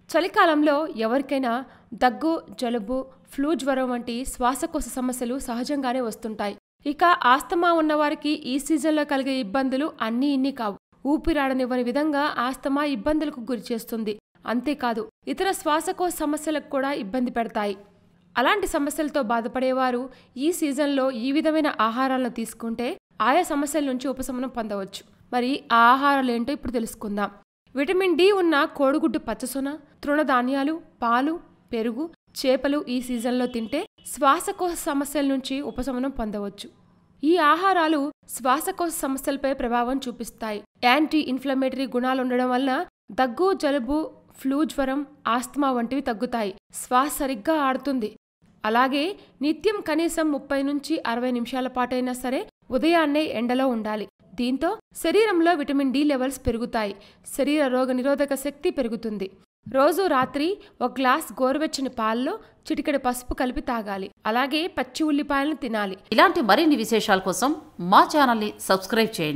చలికాలంలో ఎవరికైనా దగ్గు జలుబు ఫ్లూ జ్వరం వంటి శ్వాసకోశ సమస్యలు సహజంగానే వస్తుంటాయి ఇక ఆస్తమా ఉన్నవారికి ఈ సీజన్లో కలిగే ఇబ్బందులు అన్నీ ఇన్ని కావు ఊపిరాడనివ్వని విధంగా ఆస్తమా ఇబ్బందులకు గురి చేస్తుంది అంతేకాదు ఇతర శ్వాసకోశ సమస్యలకు కూడా ఇబ్బంది పెడతాయి అలాంటి సమస్యలతో బాధపడేవారు ఈ సీజన్లో ఈ విధమైన ఆహారాలను తీసుకుంటే ఆయా సమస్యల నుంచి ఉపశమనం పొందవచ్చు మరి ఆ ఆహారాలు ఏంటో ఇప్పుడు తెలుసుకుందాం విటమిన్ డి ఉన్న కోడిగుడ్డు పచ్చసొన తృణధాన్యాలు పాలు పెరుగు చేపలు ఈ సీజన్లో తింటే శ్వాసకోశ సమస్యల నుంచి ఉపశమనం పొందవచ్చు ఈ ఆహారాలు శ్వాసకోశ సమస్యలపై ప్రభావం చూపిస్తాయి యాంటీ ఇన్ఫ్లమేటరీ గుణాలు ఉండడం వలన దగ్గు జలుబు ఫ్లూ జ్వరం ఆస్తమా వంటివి తగ్గుతాయి శ్వాస సరిగ్గా ఆడుతుంది అలాగే నిత్యం కనీసం ముప్పై నుంచి అరవై నిమిషాల పాటైనా సరే ఉదయాన్నే ఎండలో ఉండాలి దీంతో శరీరంలో విటమిన్ డి లెవెల్స్ పెరుగుతాయి శరీర రోగ నిరోధక శక్తి పెరుగుతుంది రోజు రాత్రి ఒక గ్లాస్ గోరువెచ్చని పాల్లో చిటికెడు పసుపు కలిపి తాగాలి అలాగే పచ్చి ఉల్లిపాయలను తినాలి ఇలాంటి మరిన్ని విశేషాల కోసం మా ఛానల్ని సబ్స్క్రైబ్ చేయండి